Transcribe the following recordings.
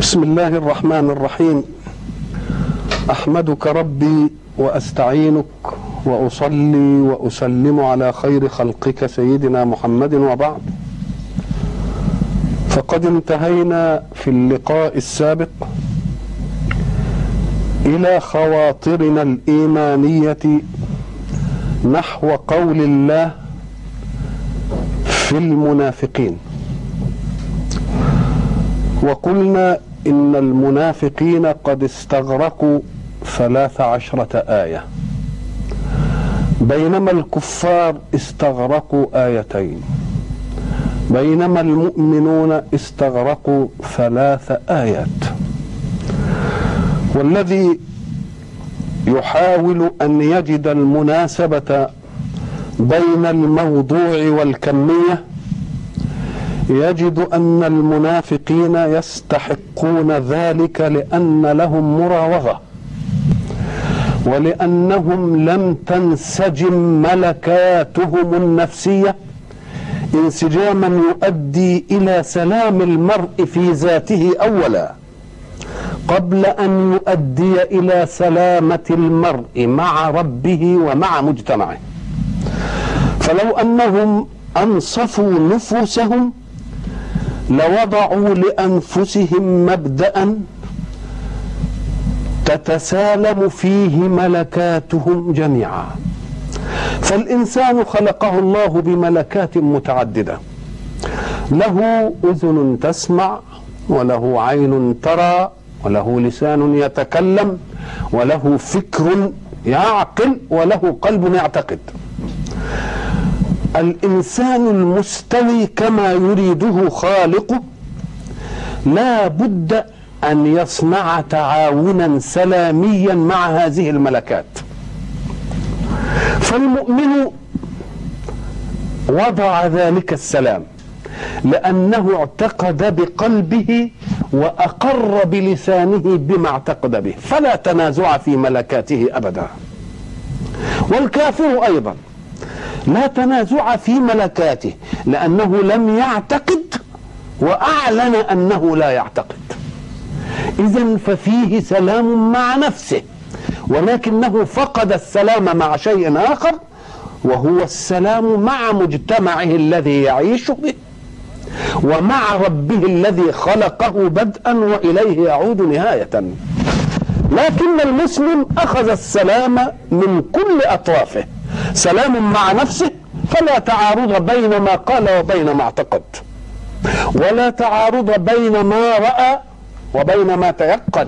بسم الله الرحمن الرحيم احمدك ربي واستعينك واصلي واسلم على خير خلقك سيدنا محمد وبعد فقد انتهينا في اللقاء السابق الى خواطرنا الايمانيه نحو قول الله في المنافقين وقلنا إن المنافقين قد استغرقوا ثلاث عشرة آية بينما الكفار استغرقوا آيتين بينما المؤمنون استغرقوا ثلاث آيات والذي يحاول أن يجد المناسبة بين الموضوع والكميه يجد ان المنافقين يستحقون ذلك لان لهم مراوغه ولانهم لم تنسجم ملكاتهم النفسيه انسجاما يؤدي الى سلام المرء في ذاته اولا قبل ان يؤدي الى سلامه المرء مع ربه ومع مجتمعه فلو انهم انصفوا نفوسهم لوضعوا لانفسهم مبدا تتسالم فيه ملكاتهم جميعا فالانسان خلقه الله بملكات متعدده له اذن تسمع وله عين ترى وله لسان يتكلم وله فكر يعقل وله قلب يعتقد الانسان المستوي كما يريده خالقه لا بد ان يصنع تعاونا سلاميا مع هذه الملكات فالمؤمن وضع ذلك السلام لانه اعتقد بقلبه واقر بلسانه بما اعتقد به فلا تنازع في ملكاته ابدا والكافر ايضا لا تنازع في ملكاته لأنه لم يعتقد وأعلن أنه لا يعتقد إذا ففيه سلام مع نفسه ولكنه فقد السلام مع شيء آخر وهو السلام مع مجتمعه الذي يعيش به ومع ربه الذي خلقه بدءا واليه يعود نهايه لكن المسلم اخذ السلام من كل اطرافه سلام مع نفسه فلا تعارض بين ما قال وبين ما اعتقد ولا تعارض بين ما راى وبين ما تيقن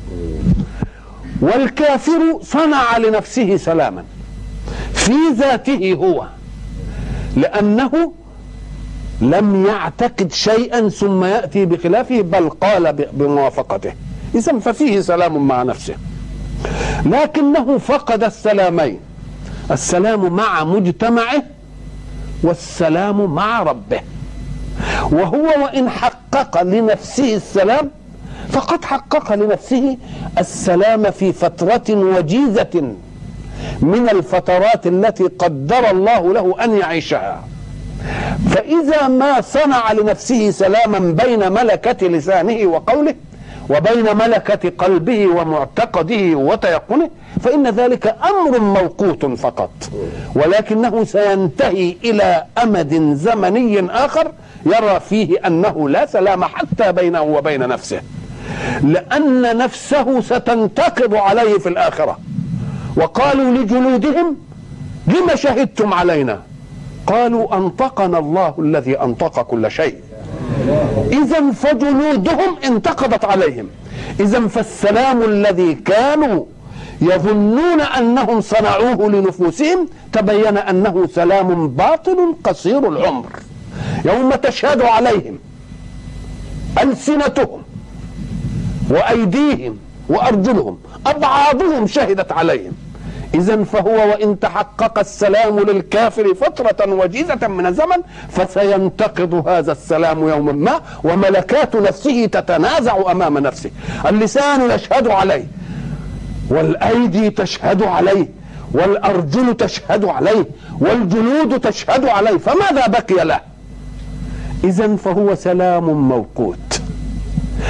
والكافر صنع لنفسه سلاما في ذاته هو لانه لم يعتقد شيئا ثم ياتي بخلافه بل قال بموافقته اذا ففيه سلام مع نفسه لكنه فقد السلامين السلام مع مجتمعه والسلام مع ربه وهو وان حقق لنفسه السلام فقد حقق لنفسه السلام في فتره وجيزه من الفترات التي قدر الله له ان يعيشها فاذا ما صنع لنفسه سلاما بين ملكه لسانه وقوله وبين ملكة قلبه ومعتقده وتيقنه فإن ذلك أمر موقوت فقط ولكنه سينتهي إلى أمد زمني آخر يرى فيه أنه لا سلام حتى بينه وبين نفسه لأن نفسه ستنتقض عليه في الآخرة وقالوا لجلودهم لم شهدتم علينا قالوا أنطقنا الله الذي أنطق كل شيء إذا فجلودهم انتقضت عليهم إذا فالسلام الذي كانوا يظنون أنهم صنعوه لنفوسهم تبين أنه سلام باطل قصير العمر يوم تشهد عليهم ألسنتهم وأيديهم وأرجلهم أبعاضهم شهدت عليهم إذا فهو وإن تحقق السلام للكافر فترة وجيزة من الزمن فسينتقض هذا السلام يوما ما وملكات نفسه تتنازع أمام نفسه اللسان يشهد عليه والأيدي تشهد عليه والأرجل تشهد عليه والجلود تشهد عليه فماذا بقي له إذا فهو سلام موقوت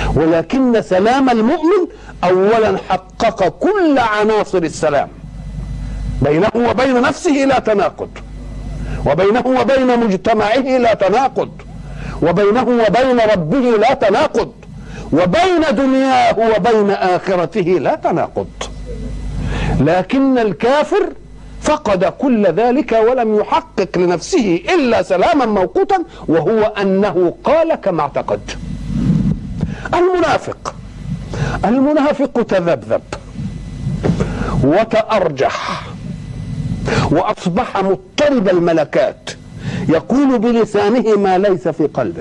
ولكن سلام المؤمن اولا حقق كل عناصر السلام بينه وبين نفسه لا تناقض وبينه وبين مجتمعه لا تناقض وبينه وبين ربه لا تناقض وبين دنياه وبين اخرته لا تناقض لكن الكافر فقد كل ذلك ولم يحقق لنفسه الا سلاما موقوتا وهو انه قال كما اعتقد المنافق المنافق تذبذب وتأرجح وأصبح مضطرب الملكات يقول بلسانه ما ليس في قلبه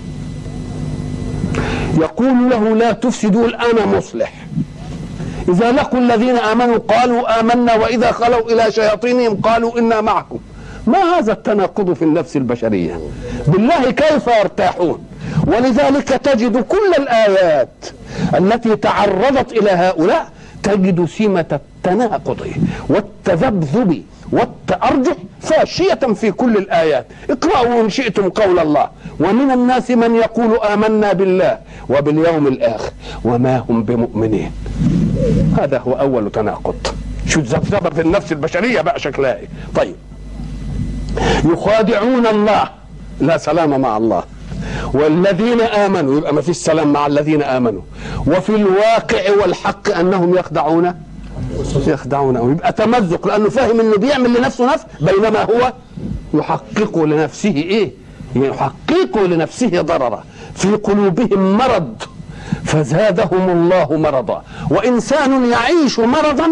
يقول له لا تفسدوا الآن مصلح إذا لقوا الذين آمنوا قالوا آمنا وإذا خلوا إلى شياطينهم قالوا إنا معكم ما هذا التناقض في النفس البشرية بالله كيف يرتاحون ولذلك تجد كل الآيات التي تعرضت إلى هؤلاء تجد سمة التناقض والتذبذب والتأرجح فاشية في كل الآيات اقرأوا إن شئتم قول الله ومن الناس من يقول آمنا بالله وباليوم الآخر وما هم بمؤمنين هذا هو أول تناقض شو الذبذبة في النفس البشرية بقى شكلها إيه طيب يخادعون الله لا سلام مع الله والذين امنوا يبقى ما فيش سلام مع الذين امنوا وفي الواقع والحق انهم يخدعون يخدعون يبقى تمزق لانه فاهم انه بيعمل لنفسه نفس بينما هو يحقق لنفسه ايه يحقق لنفسه ضررا في قلوبهم مرض فزادهم الله مرضا وانسان يعيش مرضا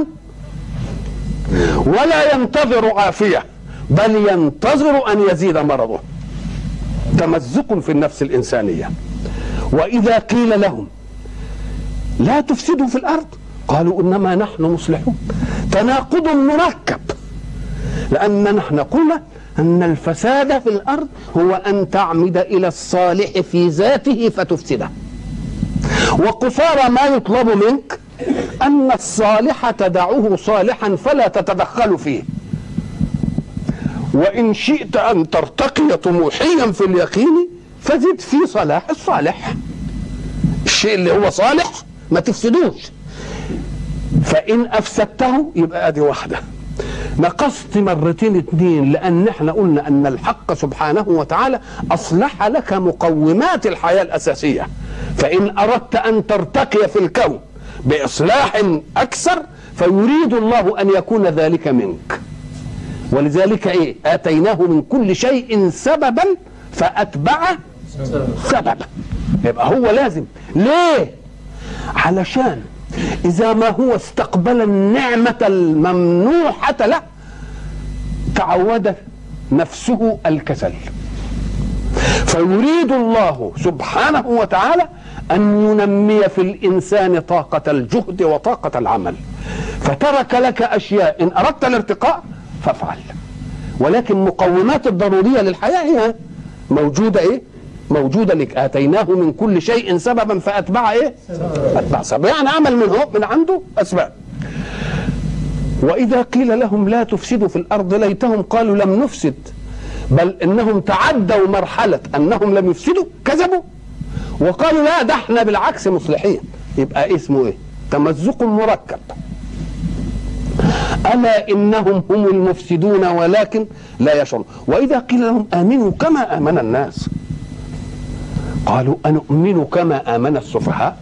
ولا ينتظر عافيه بل ينتظر ان يزيد مرضه تمزق في النفس الإنسانية وإذا قيل لهم لا تفسدوا في الأرض قالوا إنما نحن مصلحون تناقض مركب لأن نحن قلنا أن الفساد في الأرض هو أن تعمد إلى الصالح في ذاته فتفسده وقصارى ما يطلب منك أن الصالح تدعه صالحا فلا تتدخل فيه وإن شئت أن ترتقي طموحيا في اليقين فزد في صلاح الصالح الشيء اللي هو صالح ما تفسدوش فإن أفسدته يبقى أدي واحدة نقصت مرتين اتنين لأن احنا قلنا أن الحق سبحانه وتعالى أصلح لك مقومات الحياة الأساسية فإن أردت أن ترتقي في الكون بإصلاح أكثر فيريد الله أن يكون ذلك منك ولذلك ايه اتيناه من كل شيء سببا فاتبع سببا يبقى هو لازم ليه علشان اذا ما هو استقبل النعمه الممنوحه له تعود نفسه الكسل فيريد الله سبحانه وتعالى ان ينمي في الانسان طاقه الجهد وطاقه العمل فترك لك اشياء ان اردت الارتقاء فافعل ولكن مقومات الضرورية للحياة هي موجودة ايه موجودة لك آتيناه من كل شيء سببا فأتبع ايه أتبع سبب يعني عمل من هو من عنده أسباب وإذا قيل لهم لا تفسدوا في الأرض ليتهم قالوا لم نفسد بل إنهم تعدوا مرحلة أنهم لم يفسدوا كذبوا وقالوا لا ده احنا بالعكس مصلحين يبقى اسمه ايه تمزق مركب ألا إنهم هم المفسدون ولكن لا يشعرون وإذا قيل لهم آمنوا كما آمن الناس قالوا أنؤمن كما آمن السفهاء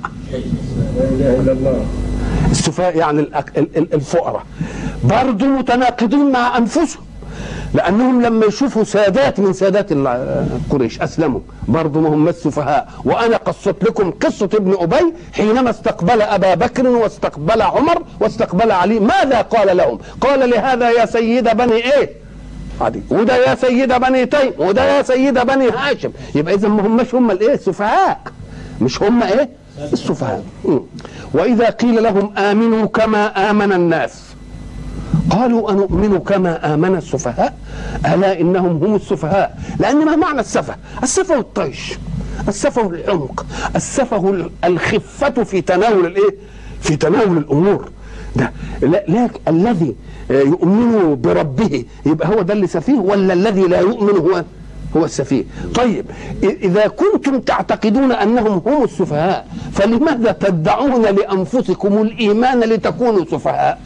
السفهاء يعني الفقراء برضو متناقضين مع أنفسهم لانهم لما يشوفوا سادات من سادات قريش اسلموا برضه ما هم السفهاء وانا قصت لكم قصه ابن ابي حينما استقبل ابا بكر واستقبل عمر واستقبل علي ماذا قال لهم قال لهذا يا سيد بني ايه عادي وده يا سيد بني تيم وده يا سيد بني هاشم يبقى اذا ما هماش هم الايه السفهاء مش هم ايه السفهاء واذا قيل لهم امنوا كما امن الناس قالوا أنؤمن كما آمن السفهاء ألا إنهم هم السفهاء لأن ما معنى السفه السفه الطيش السفه العمق السفه الخفة في تناول الإيه في تناول الأمور ده لا, لا الذي يؤمن بربه يبقى هو ده اللي سفيه ولا الذي لا يؤمن هو هو السفيه طيب إ- إذا كنتم تعتقدون أنهم هم السفهاء فلماذا تدعون لأنفسكم الإيمان لتكونوا سفهاء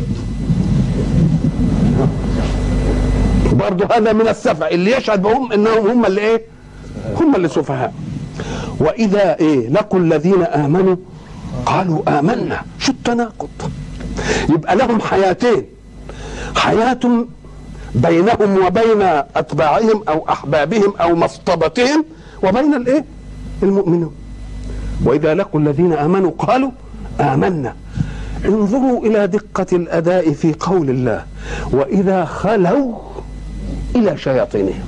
برضو هذا من السفه اللي يشهد بهم انهم هم اللي ايه هم اللي سفهاء واذا ايه لقوا الذين امنوا قالوا امنا شو التناقض يبقى لهم حياتين حياه بينهم وبين اتباعهم او احبابهم او مصطبتهم وبين الايه المؤمنون واذا لقوا الذين امنوا قالوا امنا انظروا الى دقه الاداء في قول الله واذا خلوا الى شياطينهم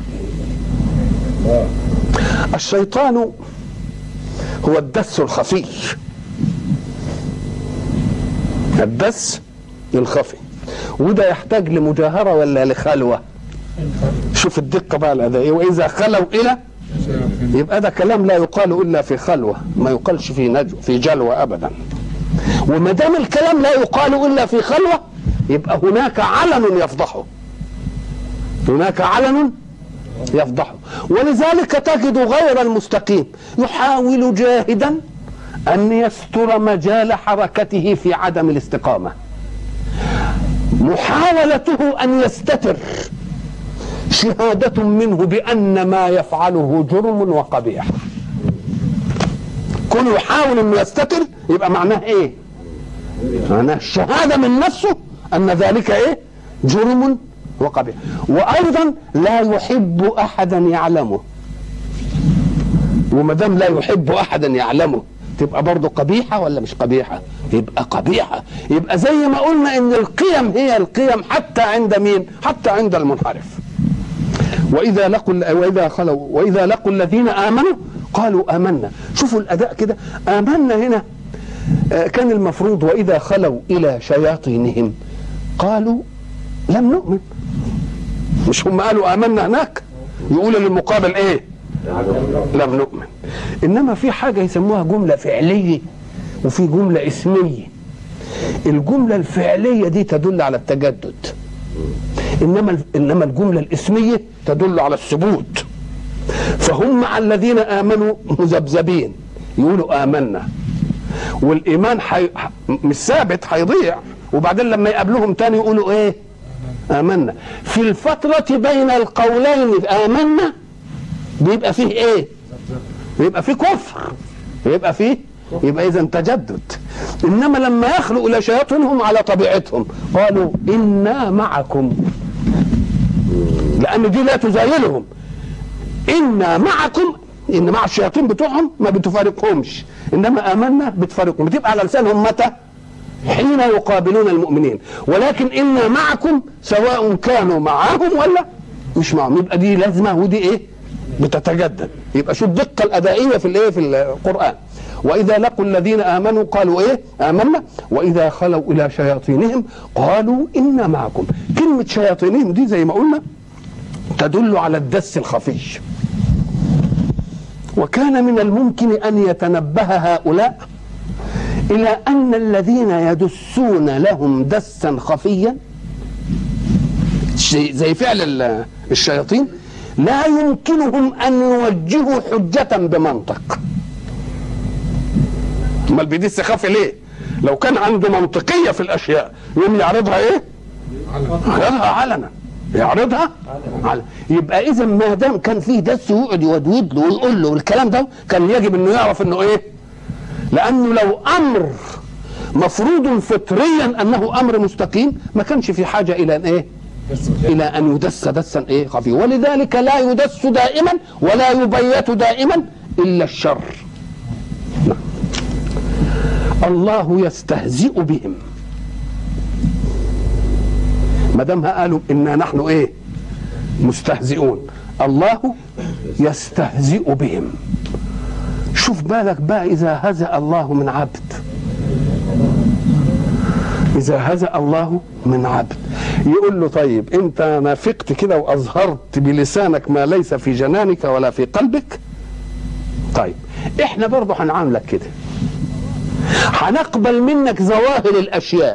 الشيطان هو الدس الخفي الدس الخفي وده يحتاج لمجاهرة ولا لخلوة شوف الدقة بقى الأدائية وإذا خلوا إلى يبقى ده كلام لا يقال إلا في خلوة ما يقالش في نجو في جلوة أبدا وما دام الكلام لا يقال إلا في خلوة يبقى هناك علن يفضحه هناك علن يفضحه ولذلك تجد غير المستقيم يحاول جاهدا أن يستر مجال حركته في عدم الاستقامة محاولته أن يستتر شهادة منه بأن ما يفعله جرم وقبيح كل يحاول أن يستتر يبقى معناه إيه معناه الشهادة من نفسه أن ذلك إيه جرم وقبيح وأيضا لا يحب أحدا يعلمه وما دام لا يحب أحدا يعلمه تبقى برضه قبيحة ولا مش قبيحة يبقى قبيحة يبقى زي ما قلنا ان القيم هي القيم حتى عند مين حتى عند المنحرف واذا لقوا واذا خلوا واذا لقوا الذين امنوا قالوا امنا شوفوا الاداء كده امنا هنا آه، كان المفروض واذا خلوا الى شياطينهم قالوا لم نؤمن مش هم قالوا امنا هناك يقولوا للمقابل ايه لم نؤمن انما في حاجه يسموها جمله فعليه وفي جمله اسميه الجمله الفعليه دي تدل على التجدد انما انما الجمله الاسميه تدل على الثبوت فهم مع الذين امنوا مذبذبين يقولوا امنا والايمان حي... مش ثابت هيضيع وبعدين لما يقابلوهم تاني يقولوا ايه امنا في الفتره بين القولين امنا بيبقى فيه ايه بيبقى فيه كفر بيبقى فيه يبقى اذا تجدد انما لما يخلق الى شياطينهم على طبيعتهم قالوا انا معكم لان دي لا تزايلهم انا معكم ان مع الشياطين بتوعهم ما بتفارقهمش انما امنا بتفارقهم بتبقى على لسانهم متى حين يقابلون المؤمنين ولكن انا معكم سواء كانوا معاهم ولا مش معهم يبقى دي لازمه ودي ايه بتتجدد يبقى شو الدقه الادائيه في الايه في القران واذا لقوا الذين امنوا قالوا ايه امنا واذا خلوا الى شياطينهم قالوا انا معكم كلمه شياطينهم دي زي ما قلنا تدل على الدس الخفي وكان من الممكن ان يتنبه هؤلاء الى ان الذين يدسون لهم دسا خفيا شيء زي فعل ال- الشياطين لا يمكنهم ان يوجهوا حجه بمنطق امال بيدس خفي ليه لو كان عنده منطقيه في الاشياء يوم يعرضها ايه يعرضها علنا يعرضها على يبقى اذا ما دام كان فيه دس ويقعد يودود له ويقول له والكلام ده كان يجب انه يعرف انه ايه لانه لو امر مفروض فطريا انه امر مستقيم ما كانش في حاجه الى ان ايه الى ان يدس دسا ايه خفي ولذلك لا يدس دائما ولا يبيت دائما الا الشر نعم. الله يستهزئ بهم ما دام قالوا انا نحن ايه مستهزئون الله يستهزئ بهم شوف بالك بقى اذا هزأ الله من عبد اذا هزأ الله من عبد يقول له طيب انت نافقت كده واظهرت بلسانك ما ليس في جنانك ولا في قلبك طيب احنا برضه هنعاملك كده هنقبل منك ظواهر الاشياء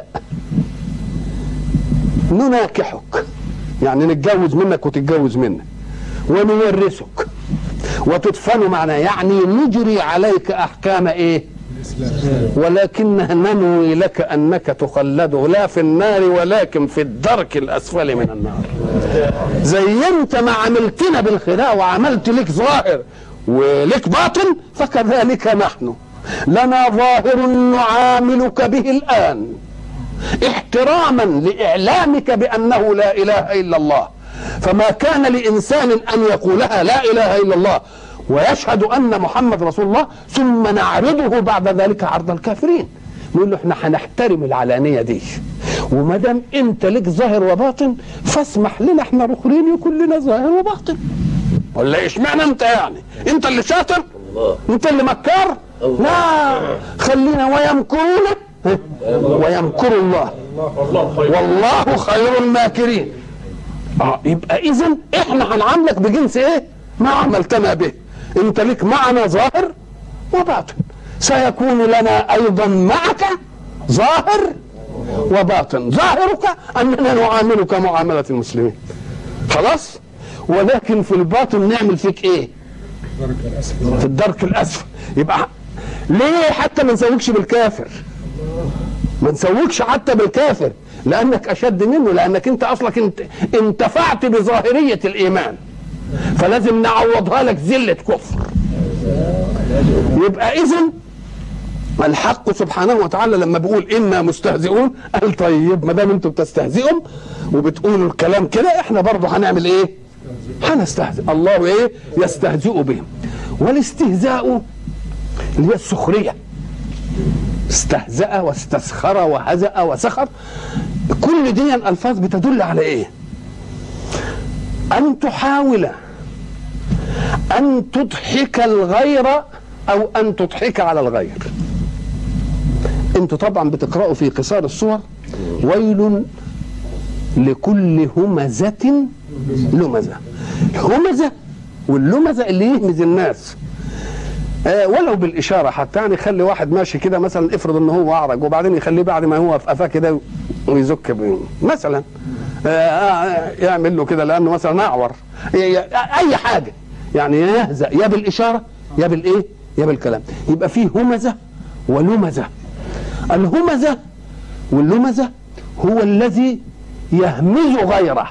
نناكحك يعني نتجوز منك وتتجوز منك ونورثك وتدفن معنا يعني نجري عليك احكام ايه ولكن ننوي لك انك تخلد لا في النار ولكن في الدرك الاسفل من النار زي انت ما عملتنا بالخداع وعملت لك ظاهر ولك باطن فكذلك نحن لنا ظاهر نعاملك به الان احتراما لاعلامك بانه لا اله الا الله فما كان لانسان ان يقولها لا اله الا الله ويشهد ان محمد رسول الله ثم نعرضه بعد ذلك عرض الكافرين نقول له احنا هنحترم العلانيه دي وما دام انت لك ظاهر وباطن فاسمح لنا احنا الاخرين يكون لنا ظاهر وباطن ولا اشمعنى انت يعني انت اللي شاطر انت اللي مكار لا خلينا ويمكرون ويمكر الله والله خير الماكرين اه يبقى اذا احنا هنعاملك بجنس ايه ما عملتنا به انت لك معنا ظاهر وباطن سيكون لنا ايضا معك ظاهر وباطن ظاهرك اننا نعاملك معامله المسلمين خلاص ولكن في الباطن نعمل فيك ايه في الدرك الاسفل يبقى ليه حتى ما نسويكش بالكافر ما نسويكش حتى بالكافر لانك اشد منه لانك انت اصلك انت انتفعت بظاهريه الايمان فلازم نعوضها لك ذله كفر يبقى اذا الحق سبحانه وتعالى لما بيقول انا مستهزئون قال طيب ما دام انتم بتستهزئوا وبتقولوا الكلام كده احنا برضه هنعمل ايه؟ هنستهزئ الله ايه؟ يستهزئ بهم والاستهزاء اللي هي السخريه استهزأ واستسخر وهزأ وسخر كل دي الألفاظ بتدل على إيه أن تحاول أن تضحك الغير أو أن تضحك على الغير أنتوا طبعا بتقرأوا في قصار الصور ويل لكل همزة لمزة الهمزة واللمزة اللي يهمز الناس آه ولو بالاشاره حتى يعني يخلي واحد ماشي كده مثلا افرض ان هو اعرج وبعدين يخليه بعد ما هو في قفاه كده ويزك بيه. مثلا آه آه يعمل له كده لانه مثلا اعور اي حاجه يعني يهزأ يا بالاشاره يا بالايه يا بالكلام يبقى فيه همزه ولمزه الهمزه واللمزه هو الذي يهمز غيره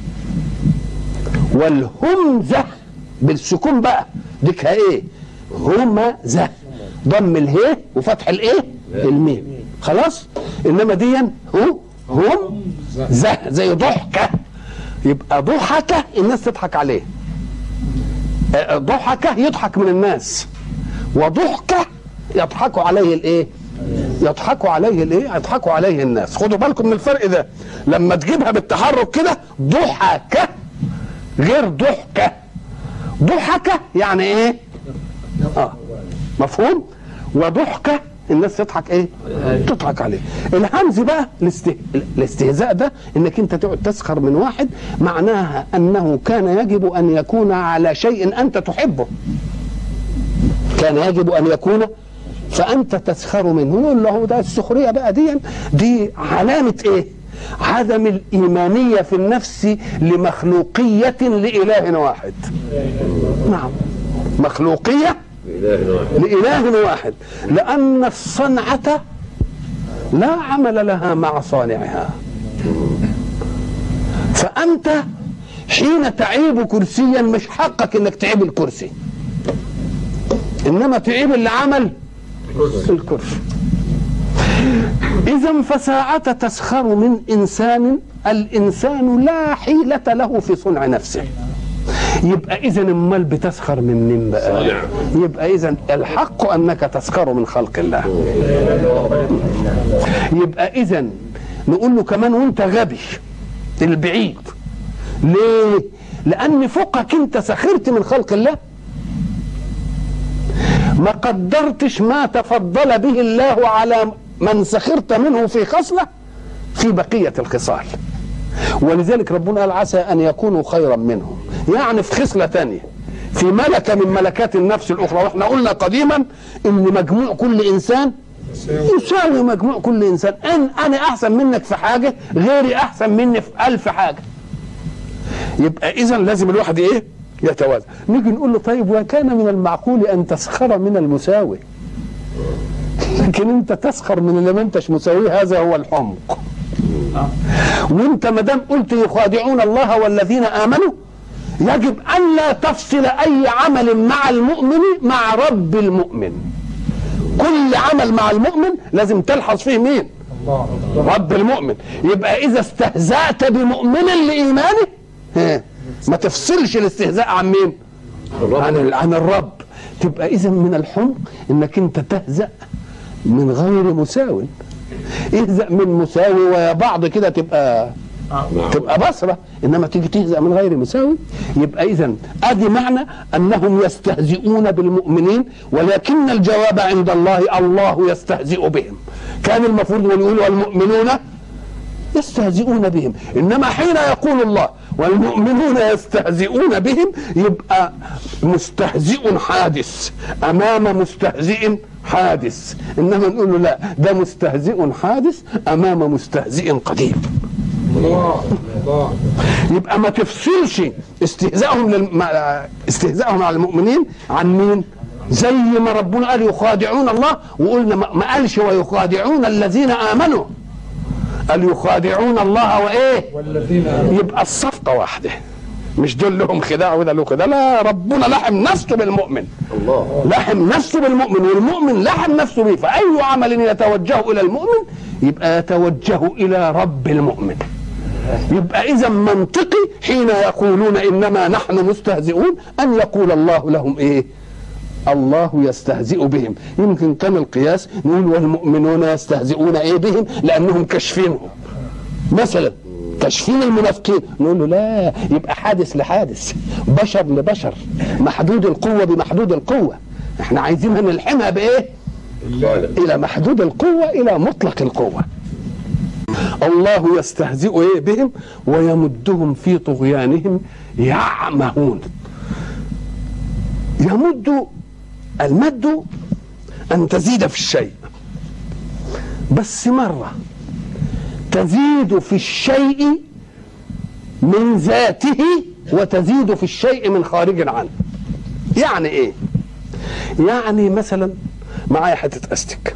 والهمزه بالسكون بقى ديك ايه همزة ضم اله وفتح الايه الميم خلاص انما دي هو هم زه زي ضحكة يبقى ضحكة الناس تضحك عليه ضحكة يضحك من الناس وضحكة يضحكوا عليه الايه يضحكوا عليه الايه يضحكوا عليه الناس خدوا بالكم من الفرق ده لما تجيبها بالتحرك كده ضحكة غير ضحكة ضحكة يعني ايه اه مفهوم وضحكة الناس تضحك ايه تضحك عليه الهمز بقى الاسته... الاستهزاء ده انك انت تقعد تسخر من واحد معناها انه كان يجب ان يكون على شيء انت تحبه كان يجب ان يكون فانت تسخر منه نقول له ده السخريه بقى دي دي علامه ايه عدم الايمانيه في النفس لمخلوقيه لاله واحد نعم مخلوقيه لإله واحد لأن الصنعة لا عمل لها مع صانعها فأنت حين تعيب كرسيا مش حقك انك تعيب الكرسي انما تعيب اللي عمل الكرسي اذا فساعة تسخر من انسان الانسان لا حيلة له في صنع نفسه يبقى اذا امال بتسخر من مين بقى يبقى اذا الحق انك تسخر من خلق الله يبقى اذا نقول له كمان وانت غبي البعيد ليه لان فوقك انت سخرت من خلق الله ما قدرتش ما تفضل به الله على من سخرت منه في خصله في بقيه الخصال ولذلك ربنا قال عسى ان يكونوا خيرا منهم يعني في خصله ثانيه في ملكه من ملكات النفس الاخرى واحنا قلنا قديما ان مجموع كل انسان يساوي مجموع كل انسان ان انا احسن منك في حاجه غيري احسن مني في الف حاجه يبقى اذا لازم الواحد ايه يتوازى نيجي نقول له طيب وكان من المعقول ان تسخر من المساوي لكن انت تسخر من اللي ما انتش مساوي هذا هو الحمق وانت ما دام قلت يخادعون الله والذين امنوا يجب ان لا تفصل اي عمل مع المؤمن مع رب المؤمن كل عمل مع المؤمن لازم تلحظ فيه مين رب المؤمن يبقى اذا استهزأت بمؤمن لايمانه ها، ما تفصلش الاستهزاء عن مين عن عن الرب تبقى اذا من الحمق انك انت تهزأ من غير مساو اهزأ من مساوي ويا بعض كده تبقى تبقى بصرة انما تيجي تهزأ من غير مساوي يبقى اذا ادي معنى انهم يستهزئون بالمؤمنين ولكن الجواب عند الله الله يستهزئ بهم كان المفروض ان يقول والمؤمنون يستهزئون بهم انما حين يقول الله والمؤمنون يستهزئون بهم يبقى مستهزئ حادث امام مستهزئ حادث انما نقول له لا ده مستهزئ حادث امام مستهزئ قديم الله الله يبقى ما تفصلش استهزائهم للم... استهزائهم على المؤمنين عن مين؟ زي ما ربنا قال يخادعون الله وقلنا ما ما قالش ويخادعون الذين امنوا قال يخادعون الله وايه؟ والذين آمنوا يبقى الصفقه واحده مش دول لهم خداع وده له خداع لا ربنا لحم نفسه بالمؤمن الله لحم نفسه بالمؤمن والمؤمن لحم نفسه به فأي عمل يتوجه إلى المؤمن يبقى يتوجه إلى رب المؤمن يبقى إذا منطقي حين يقولون إنما نحن مستهزئون أن يقول الله لهم إيه الله يستهزئ بهم يمكن كان القياس نقول والمؤمنون يستهزئون ايه بهم لانهم كاشفينهم مثلا كاشفين المنافقين نقول له لا يبقى حادث لحادث بشر لبشر محدود القوه بمحدود القوه احنا عايزينها نلحمها بايه الى محدود القوه الى مطلق القوه الله يستهزئ ايه بهم ويمدهم في طغيانهم يعمهون يمد المد ان تزيد في الشيء بس مره تزيد في الشيء من ذاته وتزيد في الشيء من خارج عنه يعني ايه يعني مثلا معايا حته استك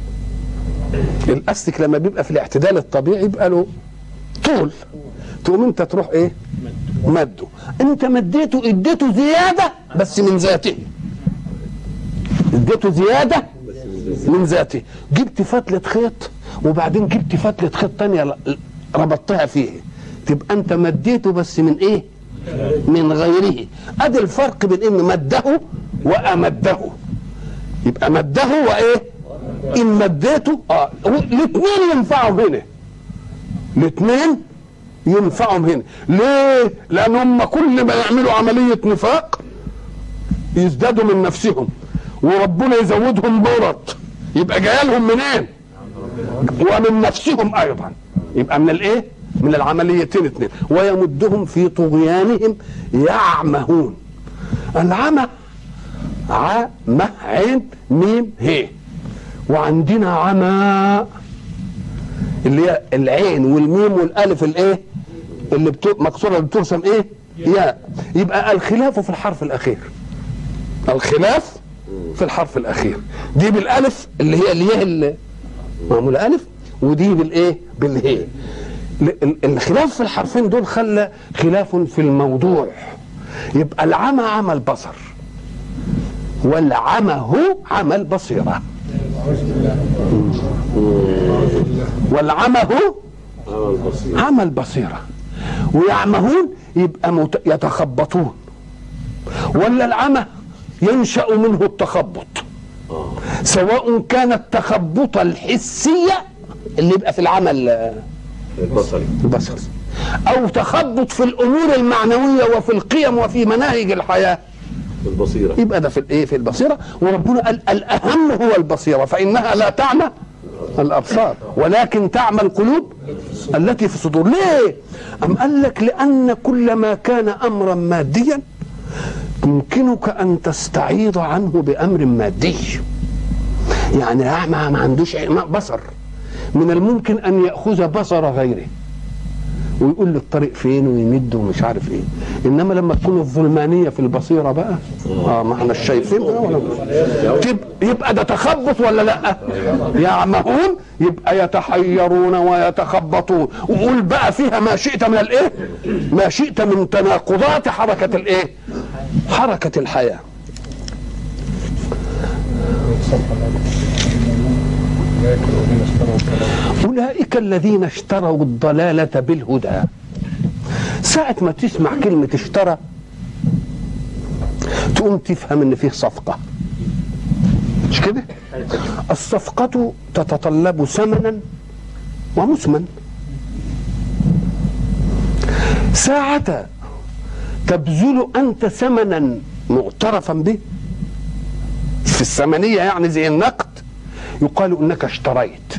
الاستك لما بيبقى في الاعتدال الطبيعي يبقى له طول تقوم انت تروح ايه مده انت مديته اديته زياده بس من ذاته اديته زياده من ذاته جبت فتله خيط وبعدين جبت فتله خيط تانية ل- ربطتها فيه تبقى انت مديته بس من ايه من غيره ادي الفرق بين ان مده وامده يبقى مده وايه ان مديته اه الاثنين ينفعوا هنا الاثنين ينفعهم هنا ليه لان هم كل ما يعملوا عمليه نفاق يزدادوا من نفسهم وربنا يزودهم برد يبقى جاي لهم منين ومن نفسهم ايضا يبقى من الايه من العمليتين اثنين ويمدهم في طغيانهم يعمهون العمى عمى عين ميم هي وعندنا عمى اللي هي العين والميم والالف الايه اللي بتو... مكسوره اللي بترسم ايه ياء يبقى الخلاف في الحرف الاخير الخلاف في الحرف الاخير دي بالالف اللي هي الياء اللي معموله الف ودي بالايه بالهي ال- ال- الخلاف في الحرفين دول خلى خلاف في الموضوع يبقى العمى عمى البصر والعمى هو عمى البصيره والعمى هو عمى البصيره ويعمهون يبقى مت- يتخبطون ولا العمى ينشا منه التخبط سواء كان التخبط الحسيه اللي يبقى في العمل البصري البصري او تخبط في الامور المعنويه وفي القيم وفي مناهج الحياه البصيرة يبقى ده في الايه في البصيره وربنا قال الاهم هو البصيره فانها لا تعمى الابصار ولكن تعمى القلوب التي في الصدور ليه ام قال لك لان كل ما كان امرا ماديا يمكنك ان تستعيض عنه بامر مادي يعني اعمى ما عندوش عين- بصر من الممكن ان ياخذ بصر غيره ويقول لي الطريق فين ويمد ومش عارف ايه انما لما تكون الظلمانيه في البصيره بقى اه ما احنا شايفين بقى ولا تب- يبقى ده تخبط ولا لا يعمهون يبقى يتحيرون ويتخبطون وقول بقى فيها ما شئت من الايه ما شئت من تناقضات حركه الايه حركه الحياه أولئك الذين اشتروا الضلالة بالهدى ساعة ما تسمع كلمة اشترى تقوم تفهم ان فيه صفقة مش كده الصفقة تتطلب ثمنا ومثمن ساعة تبذل أنت ثمنا معترفا به في الثمنية يعني زي النقد يقال انك اشتريت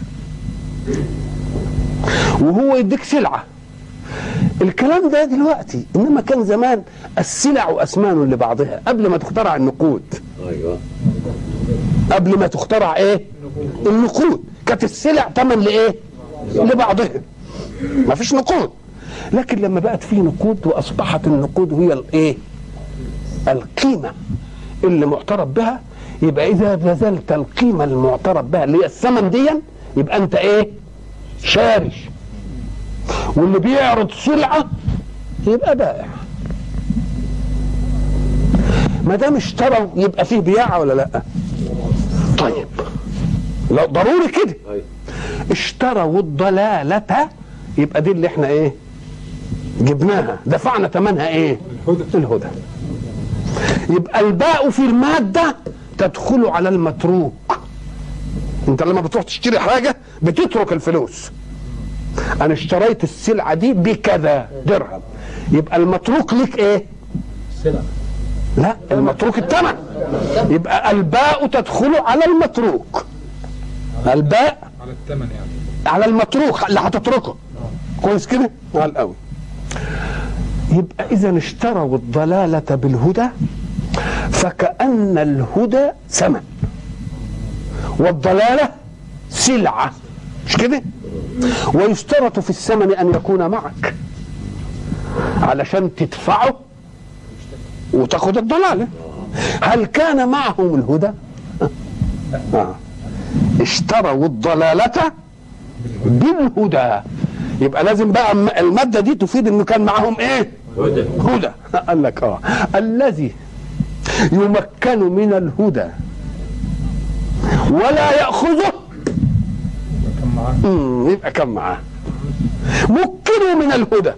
وهو يديك سلعه الكلام ده دلوقتي انما كان زمان السلع اسمان لبعضها قبل ما تخترع النقود ايوه قبل ما تخترع ايه النقود كانت السلع ثمن لايه لبعضها ما فيش نقود لكن لما بقت في نقود واصبحت النقود هي الايه القيمه اللي معترف بها يبقى اذا بذلت القيمه المعترف بها اللي هي الثمن ديا يبقى انت ايه شاري واللي بيعرض سلعه يبقى بائع ما دام اشتروا يبقى فيه بياعه ولا لا طيب لا ضروري كده ايوه اشتروا الضلالة يبقى دي اللي احنا ايه جبناها دفعنا ثمنها ايه الهدى. الهدى يبقى الباء في المادة تدخل على المتروك انت لما بتروح تشتري حاجة بتترك الفلوس انا اشتريت السلعة دي بكذا درهم يبقى المتروك لك ايه سلع لا المتروك الثمن يبقى الباء تدخل على المتروك الباء على الثمن يعني على المتروك اللي هتتركه كويس كده على قوي يبقى اذا اشتروا الضلاله بالهدى فكأن الهدى ثمن والضلاله سلعه مش كده ويشترط في الثمن ان يكون معك علشان تدفعه وتاخد الضلاله هل كان معهم الهدى آه. اشتروا الضلاله بالهدى يبقى لازم بقى الم- الماده دي تفيد انه كان معاهم ايه هدى هدى قال لك اه الذي يمكن من الهدى ولا ياخذه كم معاه مم، يبقى كم معاه مكنوا من الهدى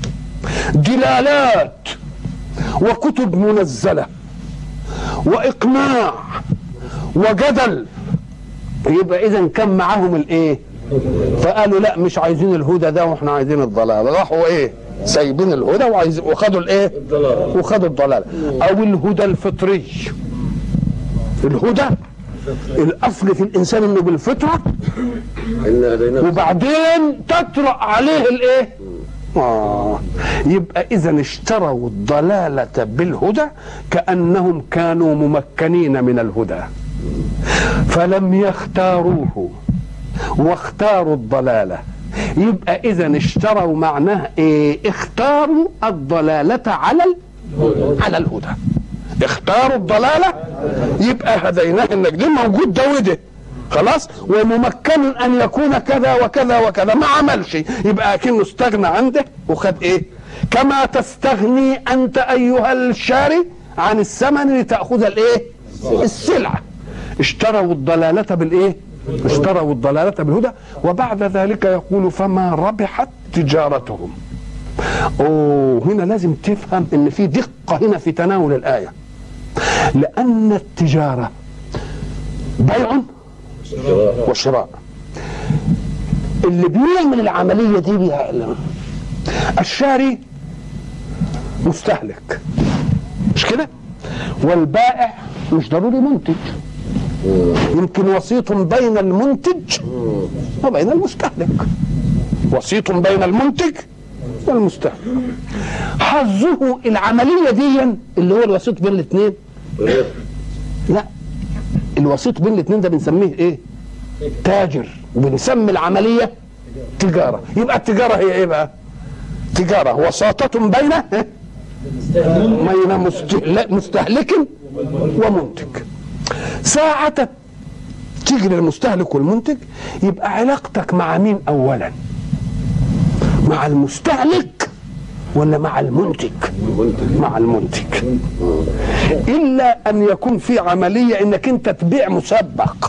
دلالات وكتب منزله واقناع وجدل يبقى اذا كان معاهم الايه فقالوا لا مش عايزين الهدى ده واحنا عايزين الضلال راحوا ايه سايبين الهدى وعايزين وخدوا الايه الضلال وخدوا الضلال او الهدى الفطري الهدى الاصل في الانسان انه بالفطره ان هديناه وبعدين تطرأ عليه الايه آه. يبقى اذا اشتروا الضلالة بالهدى كأنهم كانوا ممكنين من الهدى فلم يختاروه واختاروا الضلالة يبقى اذا اشتروا معناه ايه اختاروا الضلالة على ال... على الهدى اختاروا الضلالة يبقى هديناه النجدين موجود ده وده خلاص وممكن ان يكون كذا وكذا وكذا ما عملش يبقى اكنه استغنى عنده وخد ايه كما تستغني انت ايها الشاري عن الثمن لتاخذ الايه السلعه اشتروا الضلاله بالايه اشتروا الضلاله بالهدى وبعد ذلك يقول فما ربحت تجارتهم اوه هنا لازم تفهم ان في دقه هنا في تناول الايه لان التجاره بيع وشراء اللي بيعمل العمليه دي بيها الشاري مستهلك مش كده والبائع مش ضروري منتج يمكن وسيط بين المنتج وبين المستهلك وسيط بين المنتج والمستهلك حظه العمليه دي اللي هو الوسيط بين الاثنين الربح لا الوسيط بين الاثنين ده بنسميه ايه تاجر وبنسمي العمليه تجاره يبقى التجاره هي ايه بقى تجاره وساطه بين بين مستهلك, مستهلك ومنتج ساعة تيجي للمستهلك والمنتج يبقى علاقتك مع مين اولا مع المستهلك ولا مع المنتج منتج مع المنتج الا ان يكون في عمليه انك انت تبيع مسبق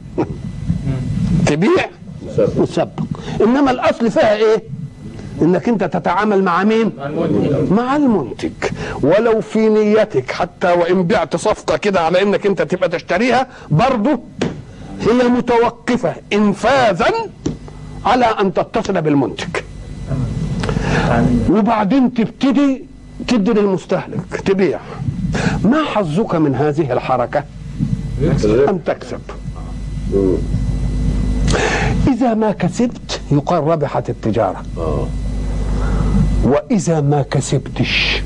تبيع مسبق. مسبق انما الاصل فيها ايه انك انت تتعامل مع مين مع المنتج ولو في نيتك حتى وان بعت صفقه كده على انك انت تبقى تشتريها برضه هي متوقفه انفاذا على ان تتصل بالمنتج وبعدين تبتدي تدي للمستهلك تبيع ما حظك من هذه الحركه الربح ان تكسب مم. اذا ما كسبت يقال ربحت التجاره اه واذا ما كسبتش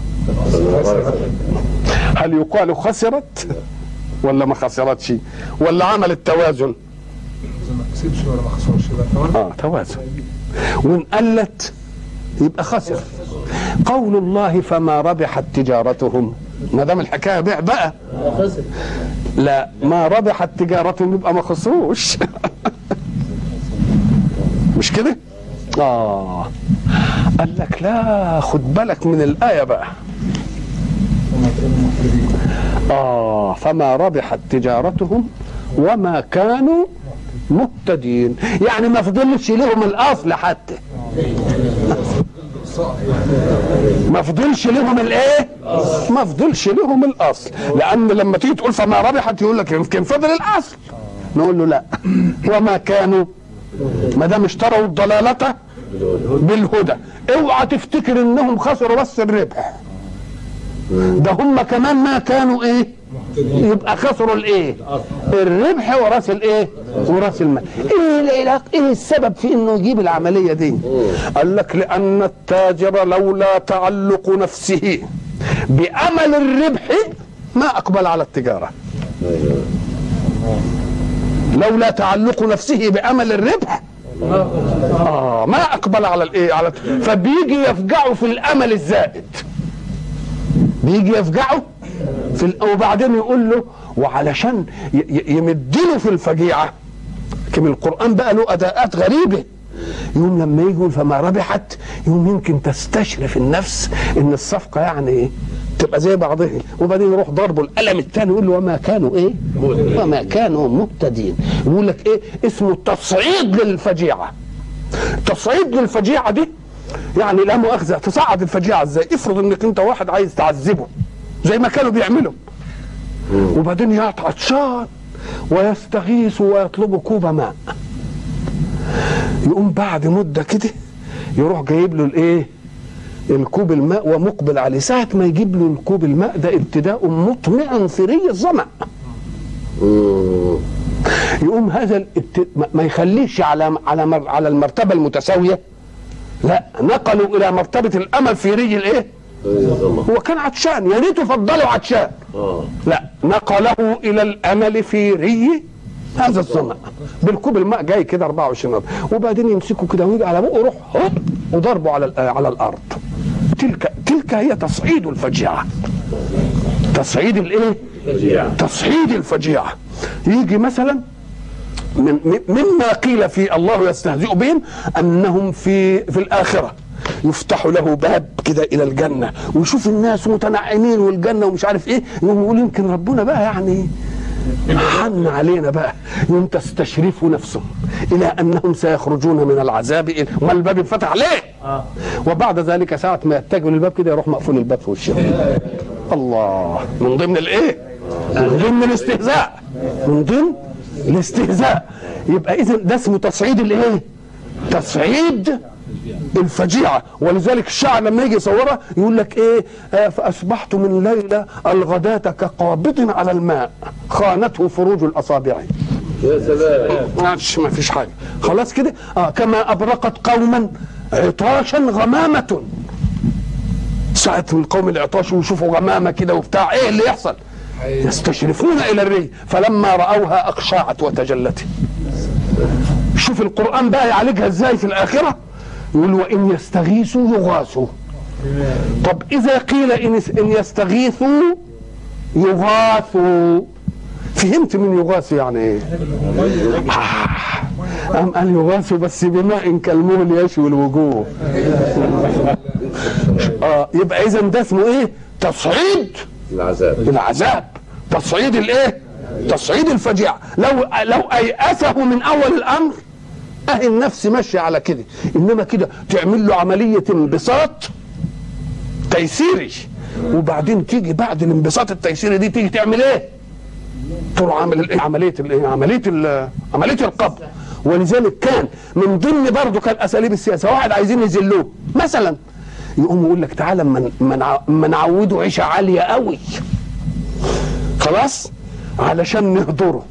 هل يقال خسرت ولا ما خسرتش ولا عملت توازن اذا ما كسبش ولا ما خسرش يبقى توازن اه توازن وان قلت يبقى خسر قول الله فما ربحت تجارتهم ما دام الحكايه بيع بقى لا ما ربحت تجارتهم يبقى ما خسروش مش كده اه قال لك لا خد بالك من الايه بقى وما كانوا محترفين آه فما ربحت تجارتهم وما كانوا مهتدين يعني ما فضلش لهم الأصل حتى ما فضلش لهم الايه ما فضلش لهم الاصل لان لما تيجي تقول فما ربحت يقول لك يمكن فضل الاصل نقول له لا وما كانوا ما دام اشتروا الضلاله بالهدى اوعى تفتكر انهم خسروا بس الربح ده هم كمان ما كانوا ايه يبقى خسروا الايه الربح وراس الايه وراس المال ايه العلاقه ايه السبب في انه يجيب العمليه دي قال لك لان التاجر لولا تعلق نفسه بامل الربح ما اقبل على التجاره لولا تعلق نفسه بامل الربح اه ما اقبل على الايه على فبيجي يفجعه في الامل الزائد بيجي يفجعه في ال... وبعدين يقول له وعلشان ي... ي- يمدله في الفجيعه كم القران بقى له اداءات غريبه يوم لما يجي يقول فما ربحت يوم يمكن تستشرف النفس ان الصفقه يعني ايه تبقى زي بعضها وبعدين يروح ضربه القلم الثاني يقول له وما كانوا ايه وما كانوا مهتدين يقول لك ايه اسمه تصعيد للفجيعه تصعيد للفجيعه دي يعني لا مؤاخذه تصعد الفجيعه ازاي افرض انك انت واحد عايز تعذبه زي ما كانوا بيعملوا وبعدين يقطع عطشان ويستغيث ويطلب كوب ماء يقوم بعد مده كده يروح جايب له الايه الكوب الماء ومقبل عليه ساعة ما يجيب له الكوب الماء ده ابتداء مطمع ثري الظمأ مم. يقوم هذا الابت... ما- ما يخليش على على مر... على المرتبة المتساوية لا نقلوا إلى مرتبة الأمل في ري الإيه؟ هو كان عطشان يا ريته فضلوا عطشان اه لا نقله الى الامل في ري هذا الظمأ بالكوب الماء جاي كده 24 نقطة وبعدين يمسكه كده ويجي على بقه يروح هوب وضربه على ال- على الارض تلك تلك هي تصعيد الفجيعه تصعيد الايه؟ تصعيد الفجيعه يجي مثلا من من- مما قيل في الله يستهزئ بهم انهم في في الاخره يفتح له باب كده الى الجنه ويشوف الناس متنعمين والجنه ومش عارف ايه يقوم يقول يمكن ربنا بقى يعني حن علينا بقى يوم تستشرف نفسهم الى انهم سيخرجون من العذاب إلى- ما الباب انفتح ليه؟ وبعد ذلك ساعه ما يتجهوا للباب كده يروح مقفول الباب في وشهم الله من ضمن الايه؟ من ضمن الاستهزاء من ضمن الاستهزاء يبقى اذا ده اسمه تصعيد الايه؟ تصعيد الفجيعه ولذلك الشاعر لما يجي يصورها يقول لك ايه آه فاصبحت من ليله الغداة كقابض على الماء خانته فروج الاصابع يا سلام معلش ما فيش حاجه خلاص كده اه كما ابرقت قوما عطاشا غمامه ساعة القوم العطاش ويشوفوا غمامة كده وبتاع ايه اللي يحصل يستشرفون الى الري فلما رأوها اقشعت وتجلت شوف القرآن بقى يعالجها ازاي في الآخرة يقول وإن يستغيثوا يغاثوا طب إذا قيل إن إن يستغيثوا يغاثوا فهمت من يغاث يعني إيه؟ آه. أم قال يغاثوا بس بماء كالمهل يشوي الوجوه آه يبقى إذا ده اسمه إيه؟ تصعيد العذاب العذاب تصعيد الايه تصعيد الفجيعة لو لو ايأسه من اول الامر اهي النفس ماشيه على كده انما كده تعمل له عمليه انبساط تيسيري وبعدين تيجي بعد الانبساط التيسيري دي تيجي تعمل ايه تروح عامل الايه عمليه الايه عمليه ال- عمليه القبض ولذلك كان من ضمن برضه كان اساليب السياسه واحد عايزين يذلوه مثلا يقوم يقول لك تعالى اما اما نع- اما نعوده عيشه عاليه قوي خلاص علشان نهضره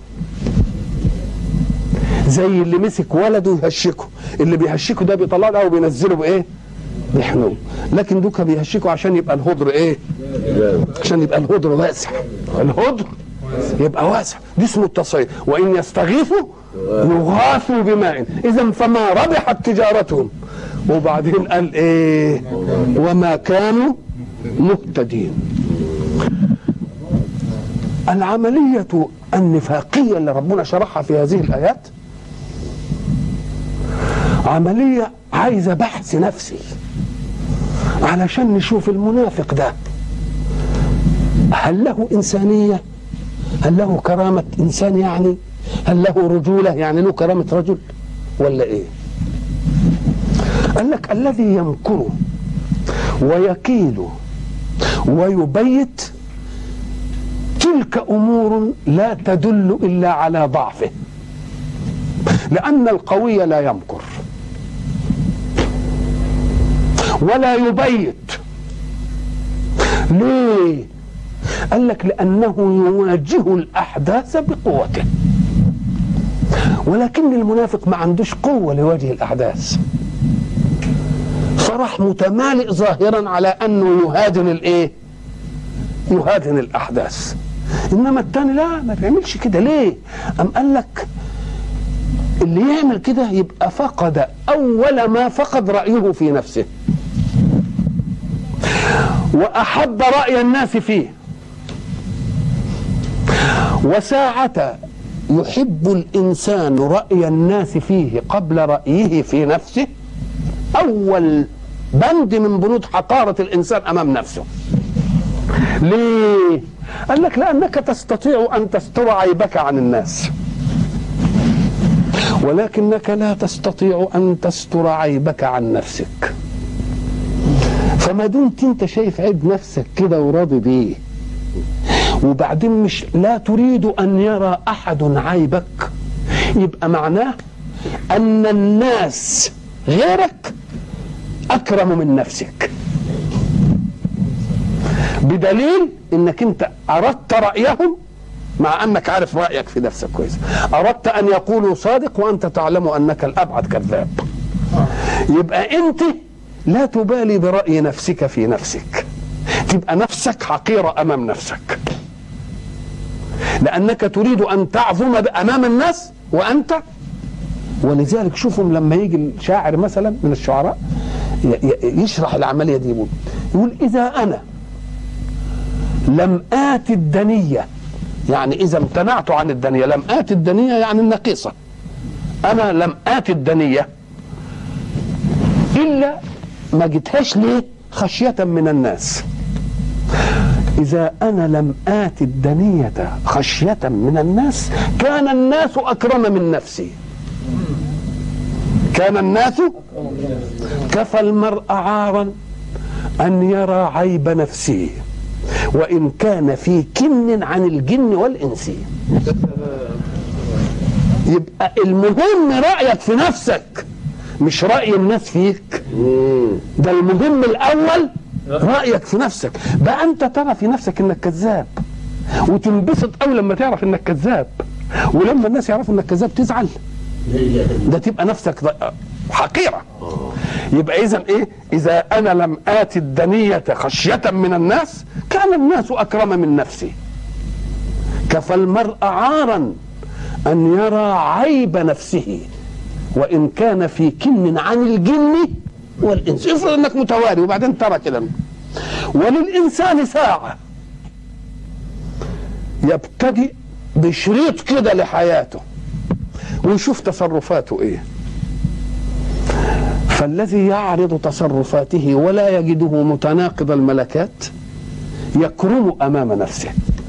زي اللي مسك ولده يهشكه اللي بيهشكه ده بيطلعه الاول وبينزله بايه بيحنوه لكن دوكا بيهشكه عشان يبقى الهدر ايه عشان يبقى الهدر واسع الهدر يبقى واسع دي اسمه التصعيد وان يستغيثوا يغاثوا بماء اذا فما ربحت تجارتهم وبعدين قال ايه وما كانوا مهتدين العملية النفاقية اللي ربنا شرحها في هذه الآيات عملية عايزة بحث نفسي علشان نشوف المنافق ده هل له إنسانية هل له كرامة إنسان يعني هل له رجولة يعني له كرامة رجل ولا إيه قال لك الذي يمكر ويكيل ويبيت تلك امور لا تدل الا على ضعفه لان القوي لا يمكر ولا يبيت ليه قال لك لانه يواجه الاحداث بقوته ولكن المنافق ما عندوش قوه لوجه الاحداث فراح متمالئ ظاهرا على انه يهادن الايه يهادن الاحداث انما التاني لا ما بيعملش كده ليه ام قال لك اللي يعمل كده يبقى فقد اول ما فقد رايه في نفسه واحب راي الناس فيه وساعة يحب الإنسان رأي الناس فيه قبل رأيه في نفسه أول بند من بنود حقارة الإنسان أمام نفسه ليه؟ قال لك لأنك تستطيع أن تستر عيبك عن الناس ولكنك لا تستطيع أن تستر عيبك عن نفسك فما دمت انت شايف عيب نفسك كده وراضي بيه وبعدين مش لا تريد ان يرى احد عيبك يبقى معناه ان الناس غيرك اكرم من نفسك بدليل انك انت اردت رايهم مع انك عارف رايك في نفسك كويس اردت ان يقولوا صادق وانت تعلم انك الابعد كذاب يبقى انت لا تبالي براي نفسك في نفسك تبقى نفسك حقيره امام نفسك لانك تريد ان تعظم امام الناس وانت ولذلك شوفهم لما يجي الشاعر مثلا من الشعراء ي- ي- يشرح العمليه دي يقول يقول اذا انا لم آت الدنية يعني إذا امتنعت عن الدنية لم آت الدنية يعني النقيصة أنا لم آت الدنية إلا ما جيتهاش ليه خشية من الناس إذا أنا لم آت الدنية خشية من الناس كان الناس أكرم من نفسي كان الناس كفى المرء عارا أن يرى عيب نفسه وإن كان في كن عن الجن والإنس يبقى المهم رأيك في نفسك مش رأي الناس فيك ده المهم الأول رأيك في نفسك بقى أنت ترى في نفسك إنك كذاب وتنبسط قوي لما تعرف إنك كذاب ولما الناس يعرفوا إنك كذاب تزعل ده تبقى نفسك ض- حقيرة يبقى إذا إيه إذا أنا لم آتي الدنية خشية من الناس كان الناس أكرم من نفسي كفى المرء عارا أن يرى عيب نفسه وإن كان في كن عن الجن والانس افرض انك متواري وبعدين ترى كده وللانسان ساعه يبتدئ بشريط كده لحياته ويشوف تصرفاته ايه فالذي يعرض تصرفاته ولا يجده متناقض الملكات يكرم امام نفسه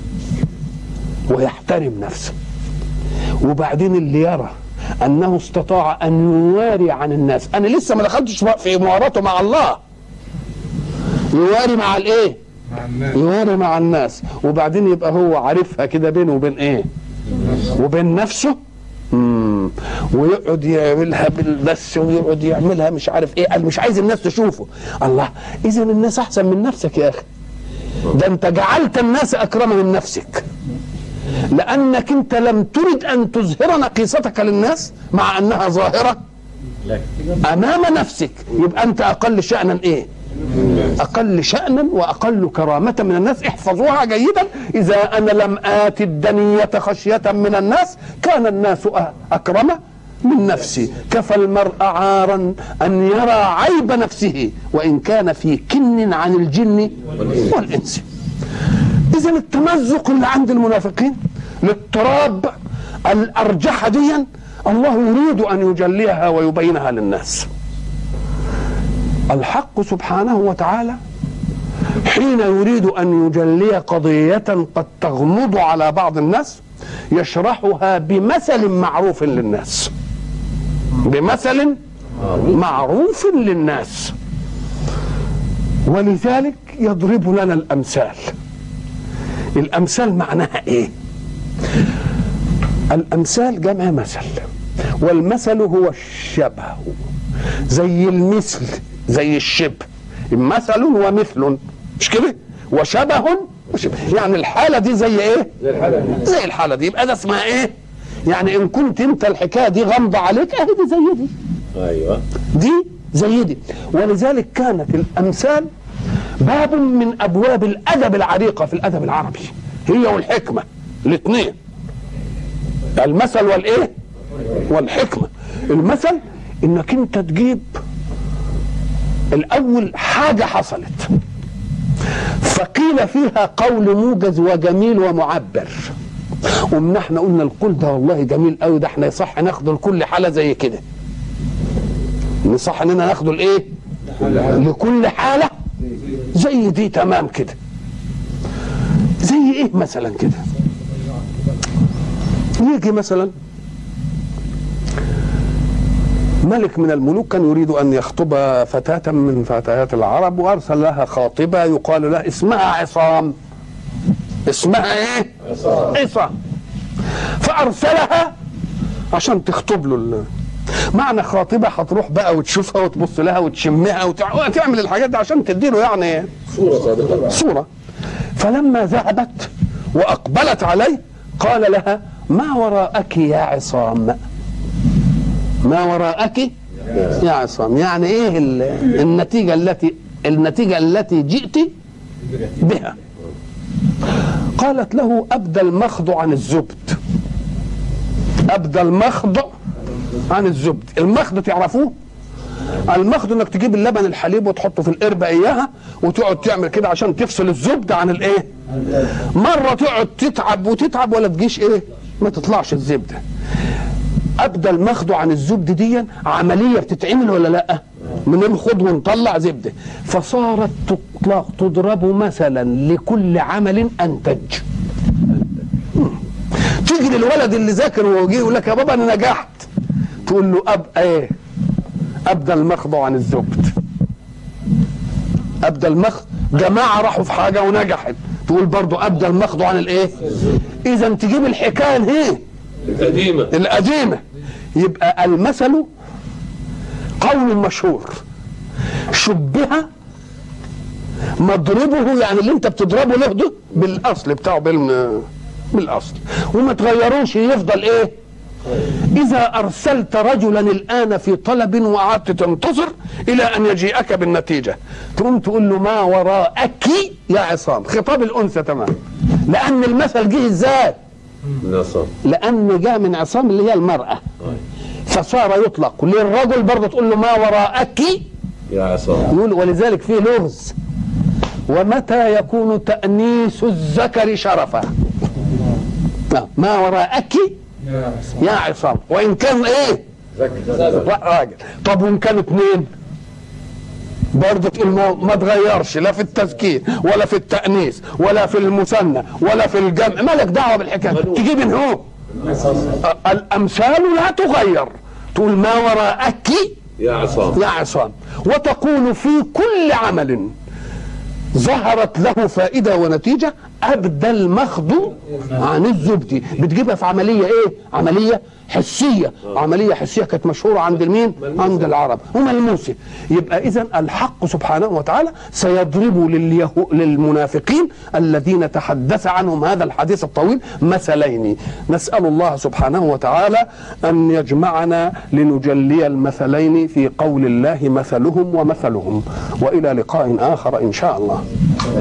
ويحترم نفسه وبعدين اللي يرى انه استطاع ان يواري عن الناس انا لسه ما دخلتش في مواراته مع الله يواري مع الايه مع الناس يواري مع الناس وبعدين يبقى هو عارفها كده بينه وبين ايه وبين نفسه مم. ويقعد يعملها بالبس ويقعد يعملها مش عارف ايه قال مش عايز الناس تشوفه الله اذا الناس احسن من نفسك يا اخي ده انت جعلت الناس اكرم من نفسك لانك انت لم ترد ان تظهر نقيصتك للناس مع انها ظاهره امام نفسك يبقى انت اقل شانا ايه اقل شانا واقل كرامه من الناس احفظوها جيدا اذا انا لم ات الدنيه خشيه من الناس كان الناس أ- اكرم من نفسي كفى المرء عارا ان يرى عيب نفسه وان كان في كن عن الجن والانس اذا التمزق اللي عند المنافقين الاضطراب الارجحه ديا الله يريد ان يجليها ويبينها للناس الحق سبحانه وتعالى حين يريد ان يجلي قضيه قد تغمض على بعض الناس يشرحها بمثل معروف للناس بمثل معروف للناس ولذلك يضرب لنا الامثال الامثال معناها ايه الامثال جمع مثل والمثل هو الشبه زي المثل زي الشبه مثل ومثل مش كده وشبه وشبه يعني الحاله دي زي ايه زي الحلقة دي زي الحاله دي يبقى ده اسمها ايه يعني ان كنت انت الحكايه دي غامضه عليك اهي دي زي دي ايوه دي زي دي ولذلك كانت الامثال باب من ابواب الادب العريقه في الادب العربي هي والحكمه الاثنين المثل والايه والحكمه المثل انك انت تجيب الاول حاجه حصلت فقيل فيها قول موجز وجميل ومعبر ومن احنا قلنا القول ده والله جميل قوي ده احنا يصح ناخده لكل حاله زي كده نصح اننا ناخده لايه لكل حاله زي دي تمام كده زي ايه مثلا كده يجي مثلا ملك من الملوك كان يريد ان يخطب فتاة من فتيات العرب وارسل لها خاطبة يقال لها اسمها عصام اسمها ايه عصام فارسلها عشان تخطب له ال- معنى خاطبة هتروح بقى وتشوفها وتبص لها وتشمها وتع- وتعمل الحاجات دي عشان تديله يعني صورة صادقة صورة فلما ذهبت وأقبلت عليه قال لها ما وراءك يا عصام ما وراءك يا عصام يعني ايه ال- النتيجة التي النتيجة التي جئت بها قالت له أبدى المخض عن الزبد أبدى المخض عن الزبد المخض تعرفوه المخض انك تجيب اللبن الحليب وتحطه في القربة اياها وتقعد تعمل كده عشان تفصل الزبد عن الايه مرة تقعد تتعب وتتعب ولا تجيش ايه ما تطلعش الزبدة ابدا المخض عن الزبد دي عملية بتتعمل ولا لا من الخض ونطلع زبدة فصارت تطلق تضرب مثلا لكل عمل انتج تيجي للولد اللي ذاكر ويجي يقول لك يا بابا انا نجحت تقول له اب ايه ابدى المخض عن الزبد ابدى المخض جماعه راحوا في حاجه ونجحت تقول برضو ابدى المخض عن الايه اذا تجيب الحكايه الايه القديمة القديمه يبقى المثل قول مشهور شبه مضربه يعني اللي انت بتضربه له ده بالاصل بتاعه بالم بالاصل وما تغيروش يفضل ايه اذا ارسلت رجلا الان في طلب وقعدت تنتظر الى ان يجيئك بالنتيجه تقوم تقول له ما وراءك يا عصام خطاب الانثى تمام لان المثل جه ازاي نصر لان جاء من عصام اللي هي المراه فصار يطلق للرجل برضه تقول له ما وراءك يا عصام يقول ولذلك فيه لغز ومتى يكون تأنيس الذكر شرفا نعم. ما وراءك يا عصام يا عصام وإن كان إيه ذكر راجل طب وإن كانوا اثنين برضه تقول ما, ما تغيرش لا في التذكير ولا في التأنيس ولا في المثنى ولا في الجمع مالك دعوة بالحكاية تجيب من هو الأمثال لا تغير تقول ما وراءك يا عصام يا عصام وتقول في كل عمل ظهرت له فائدة ونتيجة أبدى المخض عن الزبد بتجيبها في عملية إيه عملية حسية عملية حسية كانت مشهورة عند المين عند العرب وملموسة يبقى إذا الحق سبحانه وتعالى سيضرب لليهو للمنافقين الذين تحدث عنهم هذا الحديث الطويل مثلين نسأل الله سبحانه وتعالى أن يجمعنا لنجلي المثلين في قول الله مثلهم ومثلهم وإلى لقاء آخر إن شاء الله